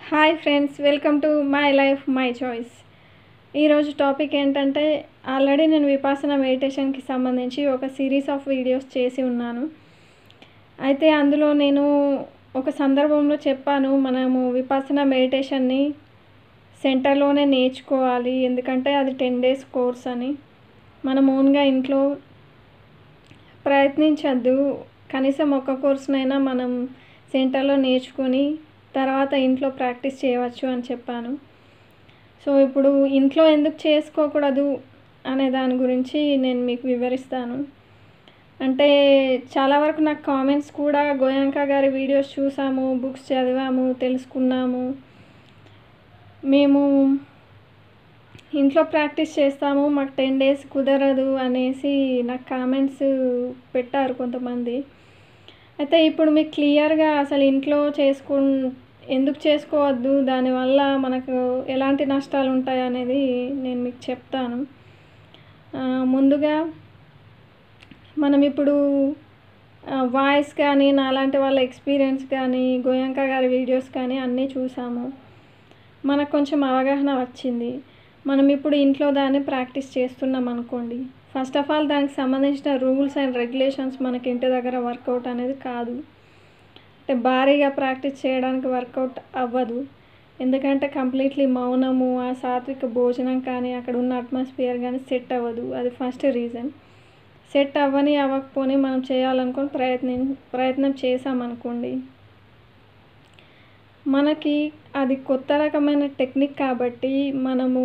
hi friends welcome to my life my choice ఈరోజు topic ఏంటంటే already నేను విపాసన మెడిటేషన్కి సంబంధించి ఒక సిరీస్ ఆఫ్ వీడియోస్ చేసి ఉన్నాను అయితే అందులో నేను ఒక సందర్భంలో చెప్పాను మనము విపాసన మెడిటేషన్ని సెంటర్లోనే నేర్చుకోవాలి ఎందుకంటే అది టెన్ డేస్ కోర్స్ అని మనం ఓన్గా ఇంట్లో ప్రయత్నించద్దు కనీసం ఒక్క కోర్సునైనా మనం సెంటర్లో నేర్చుకొని తర్వాత ఇంట్లో ప్రాక్టీస్ చేయవచ్చు అని చెప్పాను సో ఇప్పుడు ఇంట్లో ఎందుకు చేసుకోకూడదు అనే దాని గురించి నేను మీకు వివరిస్తాను అంటే చాలా వరకు నాకు కామెంట్స్ కూడా గోయాంక గారి వీడియోస్ చూసాము బుక్స్ చదివాము తెలుసుకున్నాము మేము ఇంట్లో ప్రాక్టీస్ చేస్తాము మాకు టెన్ డేస్ కుదరదు అనేసి నాకు కామెంట్స్ పెట్టారు కొంతమంది అయితే ఇప్పుడు మీకు క్లియర్గా అసలు ఇంట్లో చేసుకు ఎందుకు చేసుకోవద్దు దానివల్ల మనకు ఎలాంటి నష్టాలు ఉంటాయి అనేది నేను మీకు చెప్తాను ఆ, ముందుగా మనం ఇప్పుడు వాయిస్ కానీ నాలాంటి వాళ్ళ ఎక్స్పీరియన్స్ కానీ గోయంక గారి వీడియోస్ కానీ అన్నీ చూసాము మనకు కొంచెం అవగాహన వచ్చింది మనం ఇప్పుడు ఇంట్లో దాన్ని ప్రాక్టీస్ చేస్తున్నాం అనుకోండి ఫస్ట్ ఆఫ్ ఆల్ దానికి సంబంధించిన రూల్స్ అండ్ రెగ్యులేషన్స్ మనకి ఇంటి దగ్గర వర్కౌట్ అనేది కాదు అంటే భారీగా ప్రాక్టీస్ చేయడానికి వర్కౌట్ అవ్వదు ఎందుకంటే కంప్లీట్లీ మౌనము ఆ సాత్విక భోజనం కానీ అక్కడ ఉన్న అట్మాస్ఫియర్ కానీ సెట్ అవ్వదు అది ఫస్ట్ రీజన్ సెట్ అవ్వని అవ్వకపోని మనం చేయాలనుకొని ప్రయత్నం ప్రయత్నం చేసామనుకోండి మనకి అది కొత్త రకమైన టెక్నిక్ కాబట్టి మనము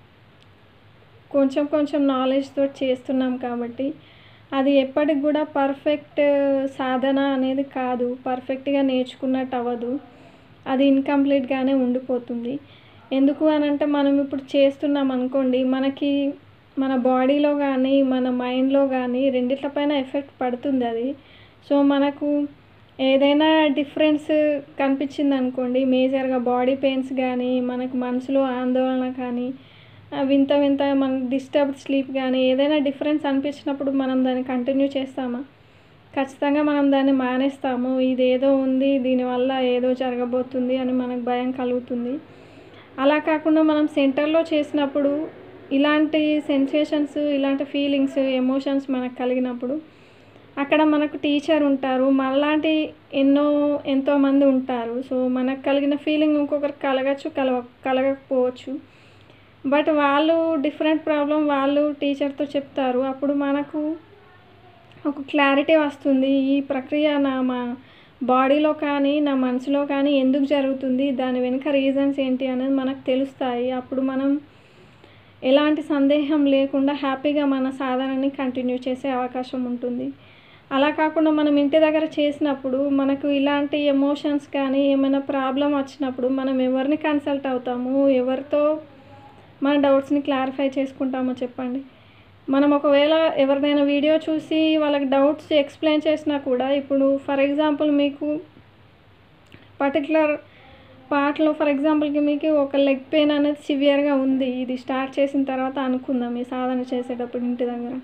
కొంచెం కొంచెం నాలెడ్జ్తో చేస్తున్నాం కాబట్టి అది ఎప్పటికి కూడా పర్ఫెక్ట్ సాధన అనేది కాదు పర్ఫెక్ట్గా నేర్చుకున్నట్టు అవ్వదు అది ఇన్కంప్లీట్గానే ఉండిపోతుంది ఎందుకు అని అంటే మనం ఇప్పుడు చేస్తున్నాం అనుకోండి మనకి మన బాడీలో కానీ మన మైండ్లో కానీ రెండిట్లపైన ఎఫెక్ట్ పడుతుంది అది సో మనకు ఏదైనా డిఫరెన్స్ కనిపించింది అనుకోండి మేజర్గా బాడీ పెయిన్స్ కానీ మనకు మనసులో ఆందోళన కానీ ఆ వింత వింత మనకు డిస్టర్బ్డ్ స్లీప్ కానీ ఏదైనా డిఫరెన్స్ అనిపించినప్పుడు మనం దాన్ని కంటిన్యూ చేస్తామా ఖచ్చితంగా మనం దాన్ని మానేస్తాము ఇది ఏదో ఉంది దీనివల్ల ఏదో జరగబోతుంది అని మనకు భయం కలుగుతుంది అలా కాకుండా మనం సెంటర్లో చేసినప్పుడు ఇలాంటి సెన్సేషన్స్ ఇలాంటి ఫీలింగ్స్ ఎమోషన్స్ మనకు కలిగినప్పుడు అక్కడ మనకు టీచర్ ఉంటారు మనలాంటి ఎన్నో ఎంతోమంది ఉంటారు సో మనకు కలిగిన ఫీలింగ్ ఇంకొకరికి కలగచ్చు కలవ కలగకపోవచ్చు బట్ వాళ్ళు డిఫరెంట్ ప్రాబ్లం వాళ్ళు టీచర్తో చెప్తారు అప్పుడు మనకు ఒక క్లారిటీ వస్తుంది ఈ ప్రక్రియ నా మా బాడీలో కానీ నా మనసులో కానీ ఎందుకు జరుగుతుంది దాని వెనుక రీజన్స్ ఏంటి అనేది మనకు తెలుస్తాయి అప్పుడు మనం ఎలాంటి సందేహం లేకుండా హ్యాపీగా మన సాధనని కంటిన్యూ చేసే అవకాశం ఉంటుంది అలా కాకుండా మనం ఇంటి దగ్గర చేసినప్పుడు మనకు ఇలాంటి ఎమోషన్స్ కానీ ఏమైనా ప్రాబ్లం వచ్చినప్పుడు మనం ఎవరిని కన్సల్ట్ అవుతాము ఎవరితో మన డౌట్స్ని క్లారిఫై చేసుకుంటామో చెప్పండి మనం ఒకవేళ ఎవరిదైనా వీడియో చూసి వాళ్ళకి డౌట్స్ ఎక్స్ప్లెయిన్ చేసినా కూడా ఇప్పుడు ఫర్ ఎగ్జాంపుల్ మీకు పర్టికులర్ పార్ట్లో ఫర్ ఎగ్జాంపుల్కి మీకు ఒక లెగ్ పెయిన్ అనేది సివియర్గా ఉంది ఇది స్టార్ట్ చేసిన తర్వాత అనుకుందాం ఈ సాధన చేసేటప్పుడు ఇంటి దగ్గర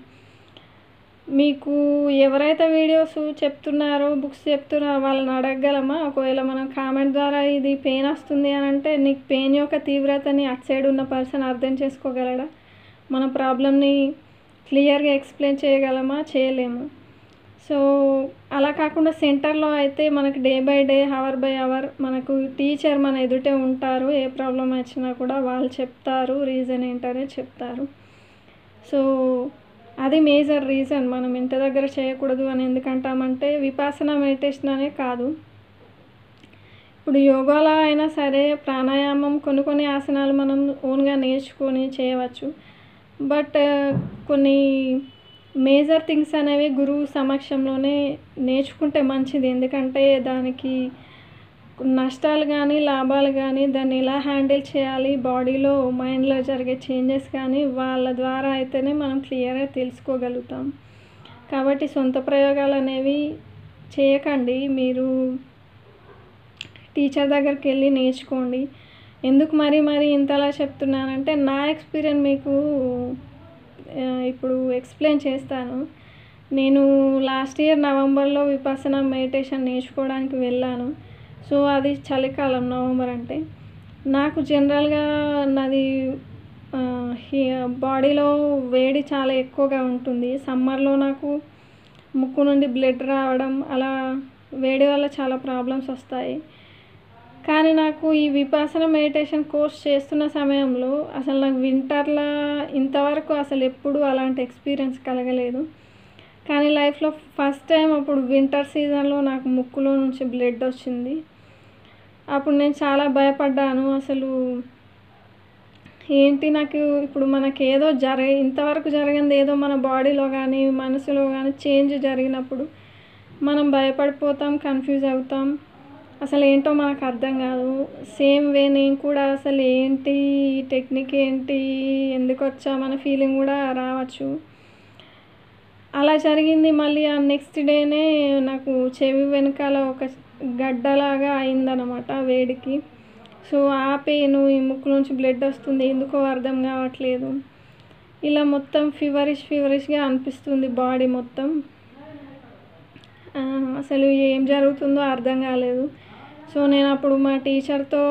మీకు ఎవరైతే వీడియోస్ చెప్తున్నారో బుక్స్ చెప్తున్నారో వాళ్ళని అడగగలమా ఒకవేళ మనం కామెంట్ ద్వారా ఇది పెయిన్ వస్తుంది అని అంటే నీకు పెయిన్ యొక్క తీవ్రతని అటు సైడ్ ఉన్న పర్సన్ అర్థం చేసుకోగలడా మన ప్రాబ్లమ్ని క్లియర్గా ఎక్స్ప్లెయిన్ చేయగలమా చేయలేము సో అలా కాకుండా సెంటర్లో అయితే మనకి day by day hour by hour మనకు టీచర్ మన ఎదుటే ఉంటారు ఏ ప్రాబ్లం వచ్చినా కూడా వాళ్ళు చెప్తారు రీజన్ ఏంటనే చెప్తారు సో అది మేజర్ రీజన్ మనం ఇంటి దగ్గర చేయకూడదు అని ఎందుకంటామంటే విపాసన మెడిటేషన్ అనే కాదు ఇప్పుడు యోగాలో అయినా సరే ప్రాణాయామం కొన్ని కొన్ని ఆసనాలు మనం ఓన్గా నేర్చుకొని చేయవచ్చు బట్ కొన్ని మేజర్ థింగ్స్ అనేవి గురువు సమక్షంలోనే నేర్చుకుంటే మంచిది ఎందుకంటే దానికి నష్టాలు కానీ లాభాలు కానీ దాన్ని ఎలా హ్యాండిల్ చేయాలి బాడీలో మైండ్లో జరిగే చేంజెస్ కానీ వాళ్ళ ద్వారా అయితేనే మనం క్లియర్గా తెలుసుకోగలుగుతాం కాబట్టి సొంత ప్రయోగాలు అనేవి చేయకండి మీరు టీచర్ దగ్గరికి వెళ్ళి నేర్చుకోండి ఎందుకు మరి మరి ఇంతలా చెప్తున్నానంటే నా ఎక్స్పీరియన్స్ మీకు ఆ, ఇప్పుడు ఎక్స్ప్లెయిన్ చేస్తాను నేను లాస్ట్ ఇయర్ నవంబర్లో విపసన మెడిటేషన్ నేర్చుకోవడానికి వెళ్ళాను సో అది చలికాలం నవంబర్ అంటే నాకు జనరల్గా నాది బాడీలో వేడి చాలా ఎక్కువగా ఉంటుంది సమ్మర్లో నాకు ముక్కు నుండి బ్లడ్ రావడం అలా వేడి వల్ల చాలా ప్రాబ్లమ్స్ వస్తాయి కానీ నాకు ఈ విపాసన మెడిటేషన్ కోర్స్ చేస్తున్న సమయంలో అసలు నాకు వింటర్లో ఇంతవరకు అసలు ఎప్పుడు అలాంటి ఎక్స్పీరియన్స్ కలగలేదు కానీ లైఫ్లో ఫస్ట్ టైం అప్పుడు వింటర్ సీజన్లో నాకు ముక్కులో నుంచి బ్లడ్ వచ్చింది అప్పుడు నేను చాలా భయపడ్డాను అసలు ఏంటి నాకు ఇప్పుడు మనకి ఏదో జరగ ఇంతవరకు జరిగింది ఏదో మన బాడీలో కానీ మనసులో కానీ చేంజ్ జరిగినప్పుడు మనం భయపడిపోతాం కన్ఫ్యూజ్ అవుతాం అసలు ఏంటో మనకు అర్థం కాదు సేమ్ వే నేను కూడా అసలు ఏంటి ఈ టెక్నిక్ ఏంటి ఎందుకు వచ్చామన్న ఫీలింగ్ కూడా రావచ్చు అలా జరిగింది మళ్ళీ ఆ నెక్స్ట్ డేనే నాకు చెవి వెనకాల ఒక గడ్డలాగా అయిందనమాట వేడికి సో ఆ పెయిన్ ఈ ముక్కు నుంచి బ్లడ్ వస్తుంది ఎందుకో అర్థం కావట్లేదు ఇలా మొత్తం ఫీవరిష్ ఫీవరిష్గా అనిపిస్తుంది బాడీ మొత్తం అసలు ఏం జరుగుతుందో అర్థం కాలేదు సో నేను అప్పుడు మా టీచర్తో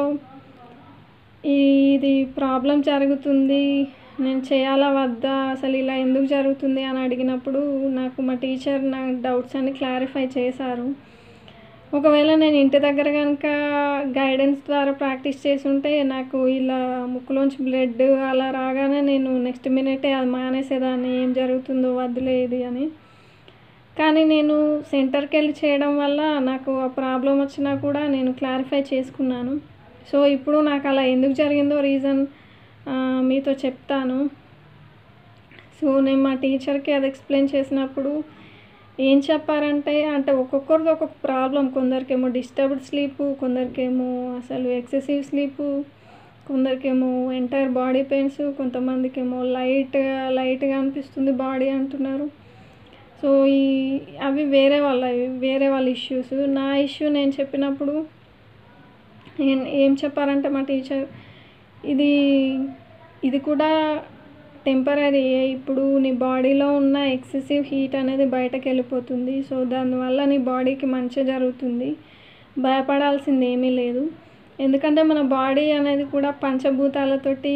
ఇది ప్రాబ్లం జరుగుతుంది నేను చేయాలా వద్దా అసలు ఇలా ఎందుకు జరుగుతుంది అని అడిగినప్పుడు నాకు మా టీచర్ నా డౌట్స్ అన్ని క్లారిఫై చేశారు ఒకవేళ నేను ఇంటి దగ్గర కనుక గైడెన్స్ ద్వారా ప్రాక్టీస్ చేసి ఉంటే నాకు ఇలా ముక్కులోంచి బ్లడ్ అలా రాగానే నేను నెక్స్ట్ మినిటే అది మానేసేదాన్ని ఏం జరుగుతుందో వదిలేదు అని కానీ నేను సెంటర్కి వెళ్ళి చేయడం వల్ల నాకు ఆ ప్రాబ్లం వచ్చినా కూడా నేను క్లారిఫై చేసుకున్నాను సో ఇప్పుడు నాకు అలా ఎందుకు జరిగిందో రీజన్ మీతో చెప్తాను సో నేను మా టీచర్కి అది ఎక్స్ప్లెయిన్ చేసినప్పుడు ఏం చెప్పారంటే అంటే ఒక్కొక్కరిది ఒక్కొక్క ప్రాబ్లం కొందరికేమో డిస్టర్బ్డ్ స్లీపు కొందరికేమో అసలు ఎక్సెసివ్ స్లీపు కొందరికేమో ఎంటైర్ బాడీ పెయిన్స్ కొంతమందికేమో లైట్ లైట్గా అనిపిస్తుంది బాడీ అంటున్నారు సో ఈ అవి వేరే వాళ్ళ వేరే వాళ్ళ ఇష్యూస్ నా ఇష్యూ నేను చెప్పినప్పుడు ఏం ఏం చెప్పారంటే మా టీచర్ ఇది ఇది కూడా టెంపరీ ఇప్పుడు నీ బాడీలో ఉన్న ఎక్సెసివ్ హీట్ అనేది బయటకు వెళ్ళిపోతుంది సో దానివల్ల నీ బాడీకి మంచి జరుగుతుంది భయపడాల్సింది ఏమీ లేదు ఎందుకంటే మన బాడీ అనేది కూడా పంచభూతాలతోటి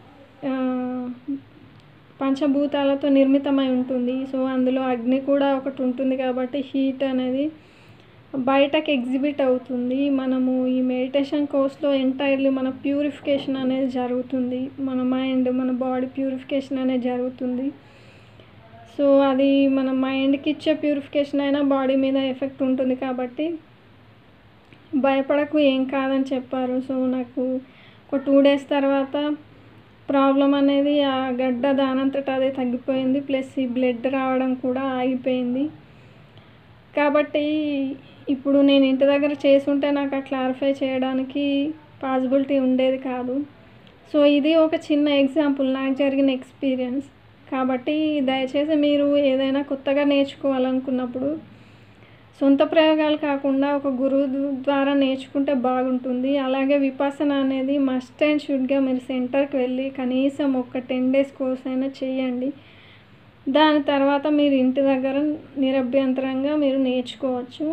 పంచభూతాలతో నిర్మితమై ఉంటుంది సో అందులో అగ్ని కూడా ఒకటి ఉంటుంది కాబట్టి హీట్ అనేది బయటకు ఎగ్జిబిట్ అవుతుంది మనము ఈ మెడిటేషన్ కోర్స్లో ఎంటైర్లీ మన ప్యూరిఫికేషన్ అనేది జరుగుతుంది మన మైండ్ మన బాడీ ప్యూరిఫికేషన్ అనేది జరుగుతుంది సో అది మన మైండ్కి ఇచ్చే ప్యూరిఫికేషన్ అయినా బాడీ మీద ఎఫెక్ట్ ఉంటుంది కాబట్టి భయపడకు ఏం కాదని చెప్పారు సో నాకు ఒక టూ డేస్ తర్వాత ప్రాబ్లం అనేది ఆ గడ్డ దానంతట అదే తగ్గిపోయింది ప్లస్ ఈ బ్లడ్ రావడం కూడా ఆగిపోయింది కాబట్టి ఇప్పుడు నేను ఇంటి దగ్గర చేసుంటే నాకు ఆ క్లారిఫై చేయడానికి పాసిబిలిటీ ఉండేది కాదు సో ఇది ఒక చిన్న ఎగ్జాంపుల్ నాకు జరిగిన ఎక్స్పీరియన్స్ కాబట్టి దయచేసి మీరు ఏదైనా కొత్తగా నేర్చుకోవాలనుకున్నప్పుడు సొంత ప్రయోగాలు కాకుండా ఒక గురువు ద్వారా నేర్చుకుంటే బాగుంటుంది అలాగే విపాసన అనేది మస్ట్ అండ్ షుడ్గా మీరు సెంటర్కి వెళ్ళి కనీసం ఒక టెన్ డేస్ కోర్స్ అయినా చేయండి దాని తర్వాత మీరు ఇంటి దగ్గర నిరభ్యంతరంగా మీరు నేర్చుకోవచ్చు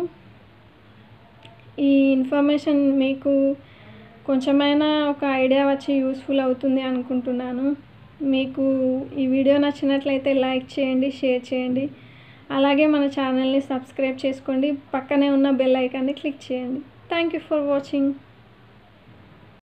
ఈ ఇన్ఫర్మేషన్ మీకు కొంచెమైనా ఒక ఐడియా వచ్చి యూస్ఫుల్ అవుతుంది అనుకుంటున్నాను మీకు ఈ వీడియో నచ్చినట్లయితే లైక్ చేయండి షేర్ చేయండి అలాగే మన ఛానల్ని సబ్స్క్రైబ్ చేసుకోండి పక్కనే ఉన్న బెల్ ఐకాన్ని క్లిక్ చేయండి థ్యాంక్ యూ ఫర్ వాచింగ్